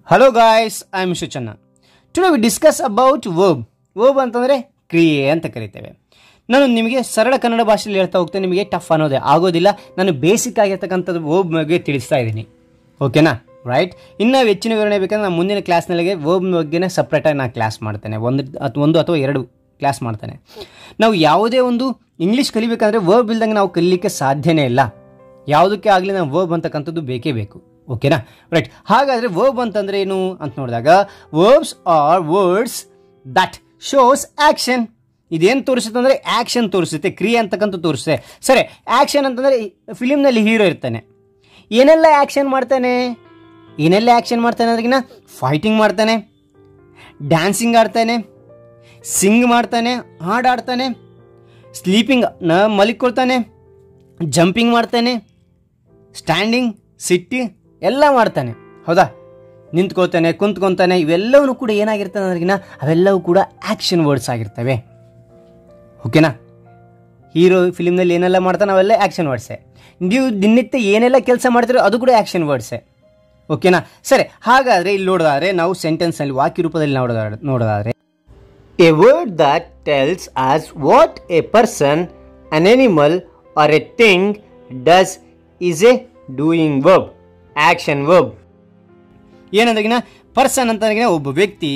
hello guys I am Shuchanna today we discuss about verb verb ಅಂತಂದರೆ ಕ್ರಿಯೆ ಅಂತ ಕರಿತೇವೆ ನಾನು ನಿಮಗೆ ಸರಳ ಕನ್ನಡ ಭಾಷೆಯಲ್ಲಿ ಹೇಳ್ತಾ ಹೋಗ್ತೇನೆ ನಿಮಗೆ ಟಫ್ ಅನ್ನೋದೇ ಆಗೋದಿಲ್ಲ ನಾನು ಬೇಸಿಕ್ ಆಗಿರ್ತಕ್ಕಂಥದ್ದು ವರ್ಬ್ ಬಗ್ಗೆ ತಿಳಿಸ್ತಾ ಇದ್ದೀನಿ ಓಕೆನಾ ರೈಟ್ ಇನ್ನು ಹೆಚ್ಚಿನ ವಿವರಣೆ ಬೇಕಂದ್ರೆ ನಾನು ಮುಂದಿನ ಕ್ಲಾಸ್ನಲ್ಲಿಗೆ ವರ್ಬ್ ಬಗ್ಗೆನೇ ಸಪ್ರೇಟಾಗಿ ನಾನು ಕ್ಲಾಸ್ ಮಾಡ್ತೇನೆ ಒಂದು ಅಥವಾ ಒಂದು ಅಥವಾ ಎರಡು ಕ್ಲಾಸ್ ಮಾಡ್ತೇನೆ ನಾವು ಯಾವುದೇ ಒಂದು ಇಂಗ್ಲೀಷ್ ಕಲಿಬೇಕಂದ್ರೆ ವರ್ಬ್ ಇಲ್ದಂಗೆ ನಾವು ಕಲೀಲಿಕ್ಕೆ ಸಾಧ್ಯನೇ ಇಲ್ಲ ಯಾವುದಕ್ಕೆ ಆಗಲಿ ನಾವು ವರ್ಬ್ ಅಂತಕ್ಕಂಥದ್ದು ಬೇಕೇ ಬೇಕು ಓಕೆನಾ ರೈಟ್ ಹಾಗಾದರೆ ವರ್ಬ್ ಅಂತಂದ್ರೆ ಏನು ಅಂತ ನೋಡಿದಾಗ verbs are words that shows action ಇದೇನು ತೋರಿಸುತ್ತೆ ಅಂದರೆ ಆ್ಯಕ್ಷನ್ ತೋರಿಸುತ್ತೆ ಕ್ರಿಯೆ ಅಂತಕ್ಕಂಥ ತೋರಿಸುತ್ತೆ ಸರಿ ಆ್ಯಕ್ಷನ್ ಅಂತಂದರೆ ಫಿಲಿಮ್ನಲ್ಲಿ ಹೀರೋ ಇರ್ತಾನೆ ಏನೆಲ್ಲ ಆ್ಯಕ್ಷನ್ ಮಾಡ್ತಾನೆ ಏನೆಲ್ಲ ಆ್ಯಕ್ಷನ್ ಮಾಡ್ತಾನೆ ಅಂದ್ರಿಗಿನ ಫೈಟಿಂಗ್ ಮಾಡ್ತಾನೆ ಡ್ಯಾನ್ಸಿಂಗ್ ಆಡ್ತಾನೆ ಸಿಂಗ್ ಮಾಡ್ತಾನೆ ಹಾಡಾಡ್ತಾನೆ ಸ್ಲೀಪಿಂಗ್ ನ ಮಲಿಕೊಳ್ತಾನೆ ಜಂಪಿಂಗ್ ಮಾಡ್ತಾನೆ ಸ್ಟ್ಯಾಂಡಿಂಗ್ ಸಿಟ್ಟಿ ಎಲ್ಲ ಮಾಡ್ತಾನೆ ಹೌದಾ ನಿಂತ್ಕೋತಾನೆ ಕುಂತ್ಕೊತಾನೆ ಇವೆಲ್ಲವೂ ಕೂಡ ಏನಾಗಿರ್ತದೆ ಅಂದ್ರಿಗಿನ ಅವೆಲ್ಲವೂ ಕೂಡ ಆ್ಯಕ್ಷನ್ ವರ್ಡ್ಸ್ ಆಗಿರ್ತವೆ ಓಕೆನಾ ಹೀರೋ ಫಿಲಿಮ್ನಲ್ಲಿ ಏನೆಲ್ಲ ಮಾಡ್ತಾನೆ ಅವೆಲ್ಲ ಆ್ಯಕ್ಷನ್ ವರ್ಡ್ಸೆ ನೀವು ದಿನನಿತ್ಯ ಏನೆಲ್ಲ ಕೆಲಸ ಮಾಡ್ತೀರೋ ಅದು ಕೂಡ ಆ್ಯಕ್ಷನ್ ವರ್ಡ್ಸೆ ಓಕೆನಾ ಸರಿ ಹಾಗಾದರೆ ಇಲ್ಲಿ ನೋಡೋದಾದ್ರೆ ನಾವು ಸೆಂಟೆನ್ಸ್ನಲ್ಲಿ ವಾಕ್ಯ ರೂಪದಲ್ಲಿ ನೋಡೋದಾದ್ರೆ ನೋಡೋದಾದ್ರೆ a word that tells us what a person an animal or a thing does is a doing verb action verb ಏನಂದ್ರಿಗಿನ ಪರ್ಸನ್ ಅಂತಂದ್ರಿಗಿನ ಒಬ್ಬ ವ್ಯಕ್ತಿ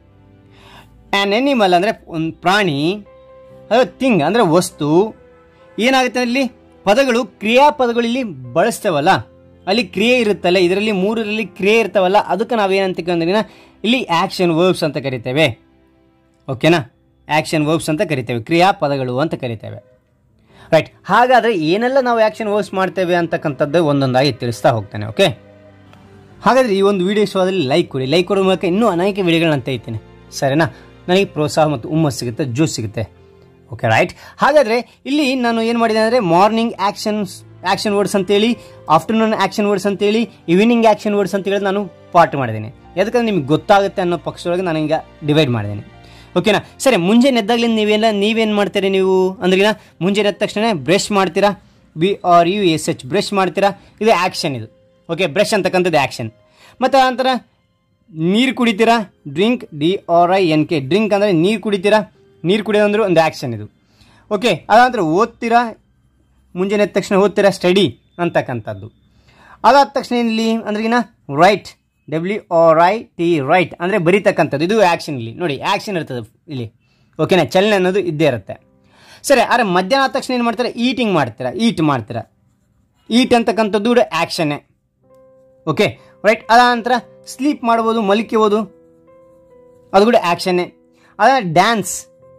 ಆ್ಯನ್ ಎನಿಮಲ್ ಅಂದರೆ ಒಂದು ಪ್ರಾಣಿ ಅದು ಥಿಂಗ್ ಅಂದರೆ ವಸ್ತು ಏನಾಗುತ್ತೆ ಅಲ್ಲಿ ಪದಗಳು ಕ್ರಿಯಾಪದಗಳು ಇಲ್ಲಿ ಬಳಸ್ತೇವಲ್ಲ ಅಲ್ಲಿ ಕ್ರಿಯೆ ಇರುತ್ತಲ್ಲ ಇದರಲ್ಲಿ ಮೂರರಲ್ಲಿ ಕ್ರಿಯೆ ಇರ್ತಾವಲ್ಲ ಅದಕ್ಕೆ ನಾವೇನಂತ ಅಂದ್ರೆ ಇಲ್ಲಿ ಆ್ಯಕ್ಷನ್ ವರ್ಬ್ಸ್ ಅಂತ ಕರಿತೇವೆ ಓಕೆನಾ ಆ್ಯಕ್ಷನ್ ವರ್ಬ್ಸ್ ಅಂತ ಕರಿತೇವೆ ಕ್ರಿಯಾಪದಗಳು ಅಂತ ಕರಿತೇವೆ ರೈಟ್ ಹಾಗಾದರೆ ಏನೆಲ್ಲ ನಾವು ಆ್ಯಕ್ಷನ್ ವರ್ಬ್ಸ್ ಮಾಡ್ತೇವೆ ಅಂತಕ್ಕಂಥದ್ದು ಒಂದೊಂದಾಗಿ ತಿಳಿಸ್ತಾ ಹೋಗ್ತೇನೆ ಓಕೆ ಹಾಗಾದರೆ ಈ ಒಂದು ವಿಡಿಯೋ ಇಷ್ಟವಾದಲ್ಲಿ ಲೈಕ್ ಕೊಡಿ ಲೈಕ್ ಕೊಡೋ ಮೂಲಕ ಇನ್ನೂ ಅನೇಕ ವಿಡಿಯೋಗಳನ್ನ ತೆಗಿತೀನಿ ಸರಿನಾ ನನಗೆ ಪ್ರೋತ್ಸಾಹ ಮತ್ತು ಹುಮ್ಮಸ್ ಸಿಗುತ್ತೆ ಜ್ಯೂಸ್ ಸಿಗುತ್ತೆ ಓಕೆ ರೈಟ್ ಹಾಗಾದರೆ ಇಲ್ಲಿ ನಾನು ಏನು ಮಾಡಿದೆ ಅಂದರೆ ಮಾರ್ನಿಂಗ್ ಆ್ಯಕ್ಷನ್ಸ್ ಆ್ಯಕ್ಷನ್ ವರ್ಡ್ಸ್ ಅಂತೇಳಿ ಆಫ್ಟರ್ನೂನ್ ಆ್ಯಕ್ಷನ್ ವರ್ಡ್ಸ್ ಅಂತೇಳಿ ಈವ್ನಿಂಗ್ ಆ್ಯಕ್ಷನ್ ವರ್ಡ್ಸ್ ಅಂತೇಳಿ ನಾನು ಪಾರ್ಟ್ ಮಾಡಿದ್ದೀನಿ ಯಾಕಂದ್ರೆ ನಿಮ್ಗೆ ಗೊತ್ತಾಗುತ್ತೆ ಅನ್ನೋ ಪಕ್ಷದೊಳಗೆ ನಾನು ಈಗ ಡಿವೈಡ್ ಮಾಡಿದ್ದೀನಿ ಓಕೆನಾ ಸರಿ ಮುಂಜಾನೆ ಎದ್ದಾಗಲಿಂದ ನೀವೆಲ್ಲ ನೀವೇನು ಮಾಡ್ತೀರಿ ನೀವು ಅಂದ್ರಿಗಿನ ಮುಂಜಾನೆ ಎದ್ದ ತಕ್ಷಣ ಬ್ರಷ್ ಮಾಡ್ತೀರಾ B R U S H brush ಮಾಡ್ತೀರಾ ಇದು ಆ್ಯಕ್ಷನ್ ಇದು ಓಕೆ ಬ್ರಷ್ ಅಂತಕ್ಕಂಥದ್ದು ಆ್ಯಕ್ಷನ್ ಮತ್ತು ನಂತರ ನೀರು ಕುಡಿತೀರಾ drink D R I N K drink ಅಂದರೆ ನೀರು ಕುಡಿತೀರಾ ನೀರು ಕುಡಿಯೋದು ಅಂದ್ರೆ ಒಂದು ಆ್ಯಕ್ಷನ್ ಇದು ಓಕೆ ಅದಾನಂತರ ಓದ್ತೀರಾ ಮುಂಜಾನೆ ಎದ್ದ ತಕ್ಷಣ ಓದ್ತೀರಾ ಸ್ಟಡಿ ಅಂತಕ್ಕಂಥದ್ದು ಅದಾದ ತಕ್ಷಣ ಇಲ್ಲಿ ಅಂದ್ರಿಗಿನ write W R I T write ಅಂದರೆ ಬರೀತಕ್ಕಂಥದ್ದು ಇದು ಆ್ಯಕ್ಷನ್ ಇಲ್ಲಿ ನೋಡಿ ಆ್ಯಕ್ಷನ್ ಇರ್ತದೆ ಇಲ್ಲಿ ಓಕೆನಾ ಚಲನೆ ಅನ್ನೋದು ಇದ್ದೇ ಇರುತ್ತೆ ಸರಿ ಆದರೆ ಮಧ್ಯಾಹ್ನ ಆದ ತಕ್ಷಣ ಏನು ಮಾಡ್ತೀರಾ ಈಟಿಂಗ್ ಮಾಡ್ತೀರಾ ಈಟ್ ಮಾಡ್ತೀರಾ ಈಟ್ ಅಂತಕ್ಕಂಥದ್ದು ಕೂಡ ಆ್ಯಕ್ಷನ್ನೇ ಓಕೆ ರೈಟ್ ಅದ ನಂತರ ಸ್ಲೀಪ್ ಮಾಡ್ಬೋದು ಮಲಿಕ್ಕೋಬೋದು ಅದು ಕೂಡ ಆ್ಯಕ್ಷನ್ನೇ ಅದ ಡ್ಯಾನ್ಸ್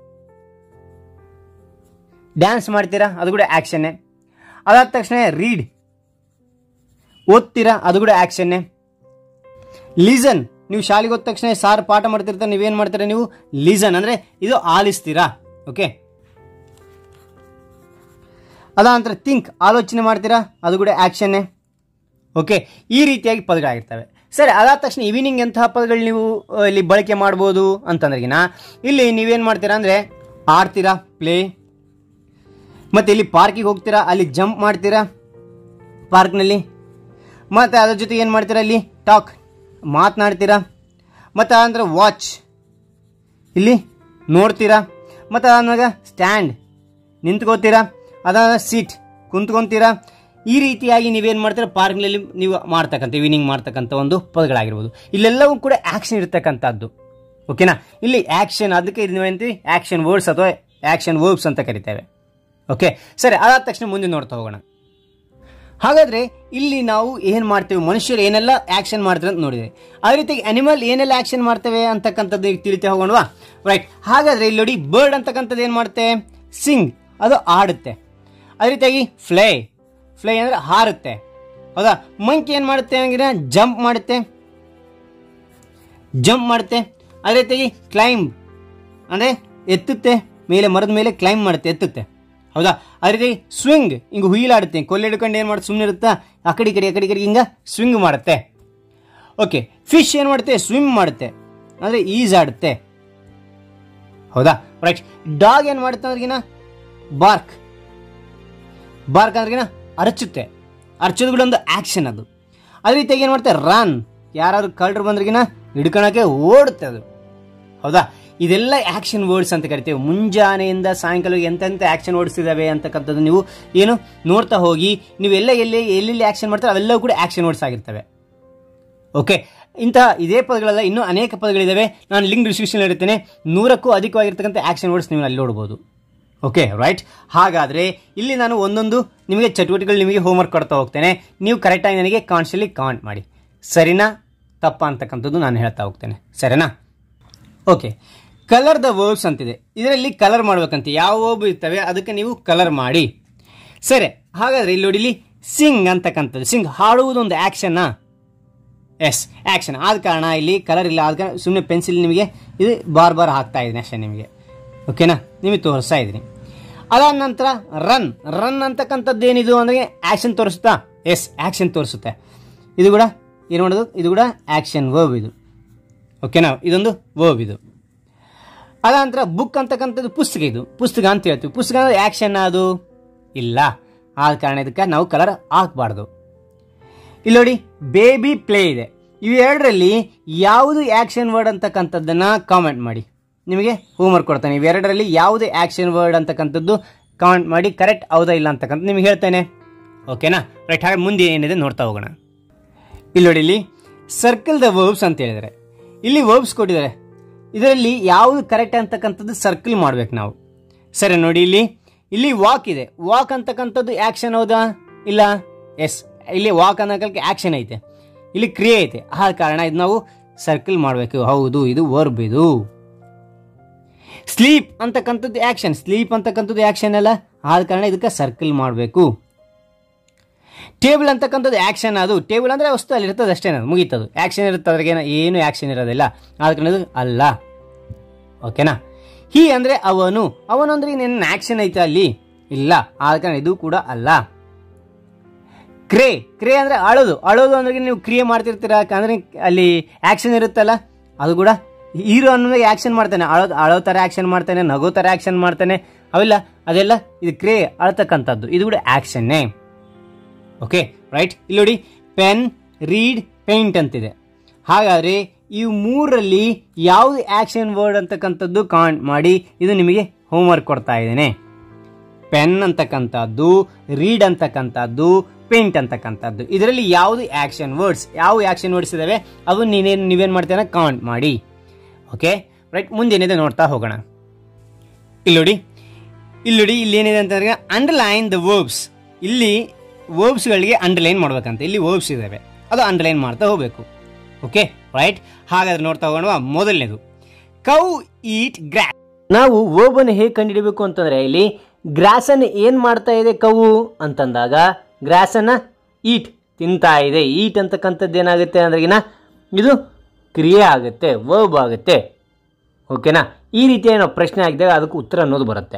ಡ್ಯಾನ್ಸ್ ಮಾಡ್ತೀರಾ ಅದು ಕೂಡ ಆ್ಯಕ್ಷನ್ನೇ ಅದಾದ ತಕ್ಷಣ ರೀಡ್ ಓದ್ತೀರಾ ಅದು ಕೂಡ ಆ್ಯಕ್ಷನ್ನೇ ಲೀಸನ್ ನೀವು ಶಾಲೆಗೆ ಹೋದ ತಕ್ಷಣ ಸಾರ್ ಪಾಠ ಮಾಡ್ತಿರ್ತಾರೆ ನೀವೇನು ಮಾಡ್ತೀರಾ ನೀವು ಲೀಸನ್ ಅಂದರೆ ಇದು ಆಲಿಸ್ತೀರಾ ಓಕೆ ಅದ ನಂತರ ಥಿಂಕ್ ಆಲೋಚನೆ ಮಾಡ್ತೀರಾ ಅದು ಕೂಡ ಆ್ಯಕ್ಷನ್ನೇ ಓಕೆ ಈ ರೀತಿಯಾಗಿ ಪದಗಳಾಗಿರ್ತವೆ ಸರಿ ಅದಾದ ತಕ್ಷಣ ಈವ್ನಿಂಗ್ ಎಂತಹ ಪದಗಳು ನೀವು ಆ, ಇಲ್ಲಿ ಬಳಕೆ ಮಾಡ್ಬೋದು ಅಂತಂದ್ರಿಗಿನ ಇಲ್ಲಿ ನೀವೇನು ಮಾಡ್ತೀರಾ ಅಂದರೆ ಆಡ್ತೀರಾ ಪ್ಲೇ ಮತ್ತು ಇಲ್ಲಿ ಪಾರ್ಕಿಗೆ ಹೋಗ್ತೀರಾ ಅಲ್ಲಿ ಜಂಪ್ ಮಾಡ್ತೀರಾ ಪಾರ್ಕ್ನಲ್ಲಿ ಮತ್ತು ಅದ್ರ ಜೊತೆ ಏನು ಮಾಡ್ತೀರಾ ಇಲ್ಲಿ ಟಾಕ್ ಮಾತನಾಡ್ತೀರಾ ಮತ್ತು ಅದಂದ್ರೆ ವಾಚ್ ಇಲ್ಲಿ ನೋಡ್ತೀರಾ ಮತ್ತು ಅದಾದ್ಮೇಲೆ ಸ್ಟ್ಯಾಂಡ್ ನಿಂತ್ಕೋತೀರಾ ಅದಾದ ಸೀಟ್ ಕುಂತ್ಕೊಂತೀರಾ ಈ ರೀತಿಯಾಗಿ ನೀವೇನು ಮಾಡ್ತೀರಾ ಪಾರ್ಕ್ನಲ್ಲಿ ನೀವು ಮಾಡ್ತಕ್ಕಂಥ ಈವ್ನಿಂಗ್ ಮಾಡ್ತಕ್ಕಂಥ ಒಂದು ಪದಗಳಾಗಿರ್ಬೋದು ಇಲ್ಲೆಲ್ಲವೂ ಕೂಡ ಆ್ಯಕ್ಷನ್ ಇರ್ತಕ್ಕಂಥದ್ದು ಓಕೆನಾ ಇಲ್ಲಿ ಆ್ಯಕ್ಷನ್ ಅದಕ್ಕೆ ಇದು ನೀವೇಂತೀವಿ ಆ್ಯಕ್ಷನ್ ವರ್ಡ್ಸ್ ಅಥವಾ ಆ್ಯಕ್ಷನ್ ವರ್ಬ್ಸ್ ಅಂತ ಕರಿತೇವೆ ಓಕೆ ಸರಿ ಅದಾದ ತಕ್ಷಣ ಮುಂದೆ ನೋಡ್ತಾ ಹೋಗೋಣ ಹಾಗಾದರೆ ಇಲ್ಲಿ ನಾವು ಏನು ಮಾಡ್ತೇವೆ ಮನುಷ್ಯರು ಏನೆಲ್ಲ ಆ್ಯಕ್ಷನ್ ಮಾಡ್ತಾರೆ ಅಂತ ನೋಡಿದೆ ಅದೇ ರೀತಿ ಅನಿಮಲ್ ಏನೆಲ್ಲ ಆ್ಯಕ್ಷನ್ ಮಾಡ್ತೇವೆ ಅಂತಕ್ಕಂಥದ್ದು ಈಗ ತಿಳಿತಾ ಹೋಗೋಣವಾ ರೈಟ್ ಹಾಗಾದರೆ ಇಲ್ಲಿ ನೋಡಿ ಬರ್ಡ್ ಅಂತಕ್ಕಂಥದ್ದು ಏನು ಮಾಡುತ್ತೆ ಸಿಂಗ್ ಅದು ಆಡುತ್ತೆ ಅದೇ ರೀತಿಯಾಗಿ ಫ್ಲೈ ಫ್ಲೈ ಅಂದರೆ ಹಾರುತ್ತೆ ಹೌದಾ ಮಂಕಿ ಏನು ಮಾಡುತ್ತೆ ಅಂದರೆ ಜಂಪ್ ಮಾಡುತ್ತೆ ಜಂಪ್ ಮಾಡುತ್ತೆ ಅದೇ ರೀತಿಯಾಗಿ ಕ್ಲೈಂಬ್ ಅಂದರೆ ಎತ್ತುತ್ತೆ ಮೇಲೆ ಮರದ ಮೇಲೆ ಕ್ಲೈಂಬ್ ಮಾಡುತ್ತೆ ಎತ್ತುತ್ತೆ ಹೌದಾ ಅದೇ ರೀತಿ ಸ್ವಿಂಗ್ ಹಿಂಗೆ ಹುಯಿಲಾಡುತ್ತೆ ಕೊಲ್ಲೆ ಹಿಡ್ಕೊಂಡು ಏನು ಮಾಡುತ್ತೆ ಸುಮ್ಮನೆ ಇರುತ್ತಾ ಆ ಕಡೆ ಈ ಕಡೆ ಆ ಕಡೆ ಈ ಕಡೆ ಹಿಂಗೆ ಸ್ವಿಂಗ್ ಮಾಡುತ್ತೆ ಓಕೆ ಫಿಶ್ ಏನು ಮಾಡುತ್ತೆ ಸ್ವಿಮ್ ಮಾಡುತ್ತೆ ಅಂದರೆ ಈಜಾಡುತ್ತೆ ಹೌದಾ ರೈಟ್ ಡಾಗ್ ಏನು ಮಾಡುತ್ತೆ ಅಂದ್ರಿಗಿನ ಬಾರ್ಕ್ ಬಾರ್ಕ್ ಅಂದ್ರಿಗಿನ ಅರಚುತ್ತೆ ಅರ್ಚೋದು ಕೂಡ ಒಂದು ಆ್ಯಕ್ಷನ್ ಅದು ಅದೇ ರೀತಿಯಾಗಿ ಏನು ಮಾಡುತ್ತೆ ರನ್ ಯಾರಾದ್ರು ಕಳ್ಳರು ಬಂದ್ರಿಗಿನ ಹಿಡ್ಕೊಳಕ್ಕೆ ಓಡುತ್ತೆ ಅದು ಹೌದಾ ಇದೆಲ್ಲ ಆ್ಯಕ್ಷನ್ ವರ್ಡ್ಸ್ ಅಂತ ಕರಿತೀವಿ ಮುಂಜಾನೆಯಿಂದ ಸಾಯಂಕಾಲ ಎಂತೆಂಥ ಆ್ಯಕ್ಷನ್ ವರ್ಡ್ಸ್ ಇದಾವೆ ಅಂತಕ್ಕಂಥದ್ದು ನೀವು ಏನು ನೋಡ್ತಾ ಹೋಗಿ ನೀವು ಎಲ್ಲ ಎಲ್ಲಿ ಎಲ್ಲೆಲ್ಲಿ ಆ್ಯಕ್ಷನ್ ಮಾಡ್ತಾರೆ ಅವೆಲ್ಲವೂ ಕೂಡ ಆ್ಯಕ್ಷನ್ ವರ್ಡ್ಸ್ ಆಗಿರ್ತವೆ ಓಕೆ ಇಂತಹ ಇದೇ ಪದಗಳೆಲ್ಲ ಇನ್ನೂ ಅನೇಕ ಪದಗಳಿದ್ದಾವೆ ನಾನು ಲಿಂಕ್ ಡಿಸ್ಕ್ರಿಪ್ಷನ್ ಇರುತ್ತೇನೆ ನೂರಕ್ಕೂ ಅಧಿಕವಾಗಿರ್ತಕ್ಕಂಥ ಆ್ಯಕ್ಷನ್ ವರ್ಡ್ಸ್ ನೀವು ಅಲ್ಲಿ ನೋಡ್ಬೋದು ಓಕೆ ರೈಟ್ ಹಾಗಾದರೆ ಇಲ್ಲಿ ನಾನು ಒಂದೊಂದು ನಿಮಗೆ ಚಟುವಟಿಕೆಗಳು ನಿಮಗೆ ಹೋಮ್ವರ್ಕ್ ಕೊಡ್ತಾ ಹೋಗ್ತೇನೆ ನೀವು ಕರೆಕ್ಟಾಗಿ ನನಗೆ ಕಾನ್ಶಿಯಲಿ ಕಾಮೆಂಟ್ ಮಾಡಿ ಸರಿನಾ ತಪ್ಪಾ ಅಂತಕ್ಕಂಥದ್ದು ನಾನು ಹೇಳ್ತಾ ಹೋಗ್ತೇನೆ ಸರಿನಾ ಓಕೆ ಕಲರ್ ದ ವರ್ಬ್ಸ್ ಅಂತಿದೆ ಇದರಲ್ಲಿ ಕಲರ್ ಮಾಡ್ಬೇಕಂತ ಯಾವ ವರ್ಬ್ ಇರ್ತವೆ ಅದಕ್ಕೆ ನೀವು ಕಲರ್ ಮಾಡಿ ಸರಿ ಹಾಗಾದರೆ ಇಲ್ಲಿ ನೋಡಿ ಇಲ್ಲಿ ಸಿಂಗ್ ಅಂತಕ್ಕಂಥದ್ದು ಸಿಂಗ್ ಹಾಡುವುದು ಒಂದು ಆ್ಯಕ್ಷನ್ನಾ ಎಸ್ ಆ್ಯಕ್ಷನ್ ಆದ ಕಾರಣ ಇಲ್ಲಿ ಕಲರ್ ಇಲ್ಲ ಆದ ಕಾರಣ ಸುಮ್ಮನೆ ಪೆನ್ಸಿಲ್ ನಿಮಗೆ ಇದು ಬಾರ್ ಬಾರ್ ಹಾಕ್ತಾ ಇದ್ದೀನಿ ಅಷ್ಟೇ ನಿಮಗೆ ಓಕೆನಾ ನಿಮಗೆ ತೋರಿಸ್ತಾ ಇದ್ದೀನಿ ಅದಾದ ನಂತರ ರನ್ ರನ್ ಅಂತಕ್ಕಂಥದ್ದು ಏನಿದು ಅಂದರೆ ಆ್ಯಕ್ಷನ್ ತೋರಿಸುತ್ತಾ ಎಸ್ ಆ್ಯಕ್ಷನ್ ತೋರಿಸುತ್ತೆ ಇದು ಕೂಡ ಏನು ಮಾಡೋದು ಇದು ಕೂಡ ಆ್ಯಕ್ಷನ್ ವರ್ಬ್ ಇದು ಓಕೆನಾ ಇದೊಂದು ವರ್ಬ್ ಇದು ಅದ ನಂತರ ಬುಕ್ ಅಂತಕ್ಕಂಥದ್ದು ಪುಸ್ತಕ ಇದು ಪುಸ್ತಕ ಅಂತ ಹೇಳ್ತೀವಿ ಪುಸ್ತಕ ಅಂದರೆ ಆ್ಯಕ್ಷನ್ ಅದು ಇಲ್ಲ ಆದ ಕಾರಣ ಇದಕ್ಕೆ ನಾವು ಕಲರ್ ಹಾಕಬಾರ್ದು ಇಲ್ಲಿ ನೋಡಿ ಬೇಬಿ ಪ್ಲೇ ಇದೆ ಇವೆರಡರಲ್ಲಿ ಯಾವುದು ಆ್ಯಕ್ಷನ್ ವರ್ಡ್ ಅಂತಕ್ಕಂಥದ್ದನ್ನು ಕಾಮೆಂಟ್ ಮಾಡಿ ನಿಮಗೆ ಹೋಮ್ವರ್ಕ್ ಕೊಡ್ತಾನೆ ಇವೆರಡರಲ್ಲಿ ಯಾವುದು ಆ್ಯಕ್ಷನ್ ವರ್ಡ್ ಅಂತಕ್ಕಂಥದ್ದು ಕಾಮೆಂಟ್ ಮಾಡಿ ಕರೆಕ್ಟ್ ಹೌದಾ ಇಲ್ಲ ಅಂತಕ್ಕಂಥ ನಿಮಗೆ ಹೇಳ್ತೇನೆ ಓಕೆನಾ ರೈಟ್ ಹಾಗೆ ಮುಂದೆ ಏನಿದೆ ನೋಡ್ತಾ ಹೋಗೋಣ ಇಲ್ಲಿ ನೋಡಿ ಇಲ್ಲಿ ಸರ್ಕಲ್ ದ ವರ್ಬ್ಸ್ ಅಂತ ಹೇಳಿದ್ದಾರೆ ಇಲ್ಲಿ ವರ್ಬ್ಸ್ ಕೊಟ್ಟಿದ್ದಾರೆ ಇದರಲ್ಲಿ ಯಾವುದು ಕರೆಕ್ಟ್ ಅಂತಕ್ಕಂಥದ್ದು ಸರ್ಕಲ್ ಮಾಡ್ಬೇಕು ನಾವು ಸರಿ ನೋಡಿ ಇಲ್ಲಿ ಇಲ್ಲಿ ವಾಕ್ ಇದೆ ವಾಕ್ ಅಂತಕ್ಕಂಥದ್ದು ಆ್ಯಕ್ಷನ್ ಹೌದಾ ಇಲ್ಲ ಎಸ್ ಇಲ್ಲಿ ವಾಕ್ ಅನ್ನೋಕ್ಕೆ ಆ್ಯಕ್ಷನ್ ಐತೆ ಇಲ್ಲಿ ಕ್ರಿಯೆ ಐತೆ ಆ ಕಾರಣ ಇದು ನಾವು ಸರ್ಕಲ್ ಮಾಡಬೇಕು ಹೌದು ಇದು ವರ್ಬ್ ಇದು ಸ್ಲೀಪ್ ಅಂತಕ್ಕಂಥದ್ದು ಆ್ಯಕ್ಷನ್ ಸ್ಲೀಪ್ ಅಂತಕ್ಕಂಥದ್ದು ಆ್ಯಕ್ಷನ್ ಅಲ್ಲ ಆದ ಕಾರಣ ಇದಕ್ಕೆ ಸರ್ಕಲ್ ಮಾಡಬೇಕು ಟೇಬಲ್ ಅಂತಕ್ಕಂಥದ್ದು ಆ್ಯಕ್ಷನ್ ಅದು ಟೇಬಲ್ ಅಂದರೆ ವಸ್ತು ಅಲ್ಲಿ ಇರ್ತದೆ ಅಷ್ಟೇ ಅದು ಮುಗೀತದು ಆ್ಯಕ್ಷನ್ ಇರುತ್ತೆ ಅದ್ರಾಗೆ ಏನು ಆ್ಯಕ್ಷನ್ ಇರೋದಿಲ್ಲ ಆದ ಕಾರಣ ಇದು ಅಲ್ಲ ಓಕೆನಾ ಹೀ ಅಂದರೆ ಅವನು ಅವನು ಅಂದರೆ ನಿನ್ನ ಆ್ಯಕ್ಷನ್ ಐತೆ ಅಲ್ಲಿ ಇಲ್ಲ ಆದ ಕಾರಣ ಇದು ಕೂಡ ಅಲ್ಲ ಕ್ರೇ ಕ್ರೇ ಅಂದರೆ ಅಳೋದು ಅಳೋದು ಅಂದ್ರೆ ನೀವು ಕ್ರಿಯೆ ಮಾಡ್ತಿರ್ತೀರ ಅಂದ್ರೆ ಅಲ್ಲಿ ಆ್ಯಕ್ಷನ್ ಇರುತ್ತಲ್ಲ ಅದು ಕೂಡ ಹೀರೋ ಅನ್ನೋದಾಗ ಆ್ಯಕ್ಷನ್ ಮಾಡ್ತಾನೆ ಅಳೋ ಅಳೋ ಥರ ಆ್ಯಕ್ಷನ್ ಮಾಡ್ತಾನೆ ನಗೋ ಥರ ಆ್ಯಕ್ಷನ್ ಮಾಡ್ತಾನೆ ಅವೆಲ್ಲ ಅದೆಲ್ಲ ಇದು ಕ್ರೇ ಅಳ್ತಕ್ಕಂಥದ್ದು ಇದು ಕೂಡ ಆ್ಯಕ್ಷನ್ನೇ ಓಕೆ ರೈಟ್ ಇಲ್ಲಿ ನೋಡಿ ಪೆನ್ ರೀಡ್ ಪೇಂಟ್ ಅಂತಿದೆ ಹಾಗಾದರೆ ಈ ಮೂರರಲ್ಲಿ ಯಾವುದು ಆ್ಯಕ್ಷನ್ ವರ್ಡ್ ಅಂತಕ್ಕಂಥದ್ದು ಕಾಮೆಂಟ್ ಮಾಡಿ ಇದು ನಿಮಗೆ ಹೋಮ್ವರ್ಕ್ ಕೊಡ್ತಾ ಇದ್ದೇನೆ ಪೆನ್ ಅಂತಕ್ಕಂಥದ್ದು ರೀಡ್ ಅಂತಕ್ಕಂಥದ್ದು ಪೇಂಟ್ ಅಂತಕ್ಕಂಥದ್ದು ಇದರಲ್ಲಿ ಯಾವುದು ಆ್ಯಕ್ಷನ್ ವರ್ಡ್ಸ್ ಯಾವ ಆ್ಯಕ್ಷನ್ ವರ್ಡ್ಸ್ ಇದಾವೆ ಅವು ನೀನೇನು ನೀವೇನು ಮಾಡ್ತೇನೆ ಕಾಮೆಂಟ್ ಮಾಡಿ ಓಕೆ ರೈಟ್ ಮುಂದೇನಿದೆ ನೋಡ್ತಾ ಹೋಗೋಣ ಇಲ್ಲಿ ನೋಡಿ ಇಲ್ಲಿ ನೋಡಿ ಇಲ್ಲಿ ಏನಿದೆ ಅಂತಂದ್ರೆ ಅಂಡರ್ಲೈನ್ ದ ವರ್ಬ್ಸ್ ಇಲ್ಲಿ ವರ್ಬ್ಸ್ಗಳಿಗೆ ಅಂಡರ್ಲೈನ್ ಮಾಡ್ಬೇಕಂತ ಇಲ್ಲಿ ವರ್ಬ್ಸ್ ಇದ್ದಾವೆ ಅದು ಅಂಡರ್ಲೈನ್ ಮಾಡ್ತಾ ಹೋಗಬೇಕು ಓಕೆ ರೈಟ್ ಹಾಗಾದ್ರೆ ನೋಡ್ತಾ ಹೋಗೋಣ ಮೊದಲನೇದು ಕೌ ಈಟ್ ಗ್ರಾಸ್ ನಾವು ವರ್ಬನ್ನು ಹೇಗೆ ಕಂಡುಹಿಡಬೇಕು ಅಂತಂದ್ರೆ ಇಲ್ಲಿ ಗ್ರಾಸನ್ನು ಏನು ಮಾಡ್ತಾ ಇದೆ ಕವು ಅಂತಂದಾಗ ಗ್ರಾಸನ್ನು ಈಟ್ ತಿಂತಾ ಇದೆ ಈಟ್ ಅಂತಕ್ಕಂಥದ್ದು ಏನಾಗುತ್ತೆ ಅಂದ್ರೆಗಿನ ಇದು ಕ್ರಿಯೆ ಆಗುತ್ತೆ ವರ್ಬ್ ಆಗುತ್ತೆ ಓಕೆನಾ ಈ ರೀತಿಯ ನಾವು ಪ್ರಶ್ನೆ ಆಗಿದಾಗ ಅದಕ್ಕೆ ಉತ್ತರ ಅನ್ನೋದು ಬರುತ್ತೆ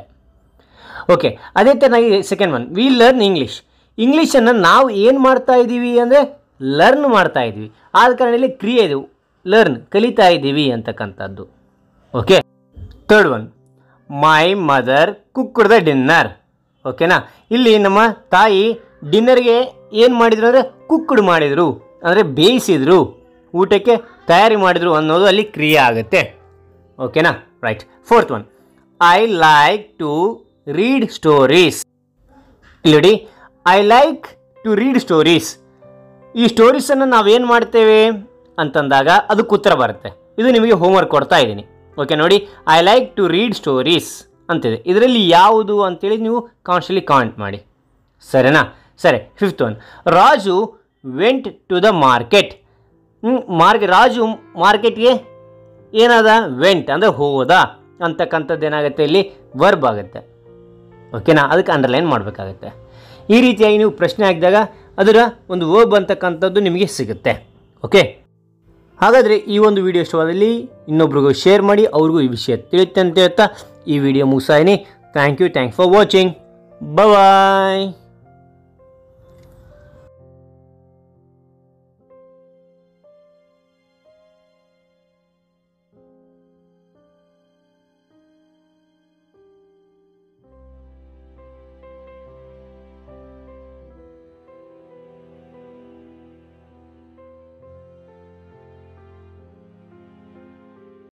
ಓಕೆ ಅದೇ ಥರನಾಗಿ second one we learn English ಇಂಗ್ಲೀಷನ್ನು ನಾವು ಏನು ಮಾಡ್ತಾ ಇದ್ದೀವಿ ಅಂದರೆ ಲರ್ನ್ ಮಾಡ್ತಾ ಇದ್ದೀವಿ ಆದ ಕಾರಣ ಇಲ್ಲಿ ಕ್ರಿಯೆ ಇದು ಲರ್ನ್ ಕಲಿತಾ ಇದ್ದೀವಿ ಅಂತಕ್ಕಂಥದ್ದು okay third one my mother cooked the dinner ಓಕೆನಾ ಇಲ್ಲಿ ನಮ್ಮ ತಾಯಿ ಡಿನ್ನರ್ಗೆ ಏನು ಮಾಡಿದ್ರು ಅಂದರೆ ಕುಕ್ಕಡ್ ಮಾಡಿದರು ಅಂದರೆ ಬೇಯಿಸಿದ್ರು ಊಟಕ್ಕೆ ತಯಾರಿ ಮಾಡಿದರು ಅನ್ನೋದು ಅಲ್ಲಿ ಕ್ರಿಯೆ ಆಗುತ್ತೆ ಓಕೆನಾ right fourth one I like to read stories ಇಲ್ಲಿ ನೋಡಿ I like to read stories ಈ ಸ್ಟೋರೀಸನ್ನು ನಾವೇನು ಮಾಡ್ತೇವೆ ಅಂತಂದಾಗ ಅದಕ್ಕೆ ಉತ್ತರ ಬರುತ್ತೆ ಇದು ನಿಮಗೆ ಹೋಮ್ವರ್ಕ್ ಕೊಡ್ತಾ ಇದ್ದೀನಿ ಓಕೆ ನೋಡಿ I like to read stories ಅಂತಿದೆ ಇದರಲ್ಲಿ ಯಾವುದು ಅಂತೇಳಿ ನೀವು ಕಾನ್ಶಿಯಲಿ ಕಾಮೆಂಟ್ ಮಾಡಿ ಸರಿನಾ ಸರಿ fifth one Raju went to the market ಮಾರ್ಕೆ ರಾಜು ಮಾರ್ಕೆಟ್ಗೆ ಏನದ ವೆಂಟ್ ಅಂದರೆ ಹೋದ ಅಂತಕ್ಕಂಥದ್ದು ಏನಾಗುತ್ತೆ ಇಲ್ಲಿ ವರ್ಬ್ ಆಗುತ್ತೆ ಓಕೆನಾ ಅದಕ್ಕೆ ಅಂಡರ್ಲೈನ್ ಮಾಡಬೇಕಾಗತ್ತೆ ಈ ರೀತಿಯಾಗಿ ನೀವು ಪ್ರಶ್ನೆ ಹಾಕಿದಾಗ ಅದರ ಒಂದು ವರ್ಬ್ ಅಂತಕ್ಕಂಥದ್ದು ನಿಮಗೆ ಸಿಗುತ್ತೆ ಓಕೆ ಹಾಗಾದರೆ ಈ ಒಂದು ವಿಡಿಯೋ ಇಷ್ಟವಾದಲ್ಲಿ ಇನ್ನೊಬ್ರಿಗೂ ಶೇರ್ ಮಾಡಿ ಅವ್ರಿಗೂ ಈ ವಿಷಯ ತಿಳಿಯುತ್ತೆ ಅಂತ ಹೇಳ್ತಾ ಈ ವಿಡಿಯೋ ಮುಗಿಸಾಯಿನಿ thank you thanks for watching bye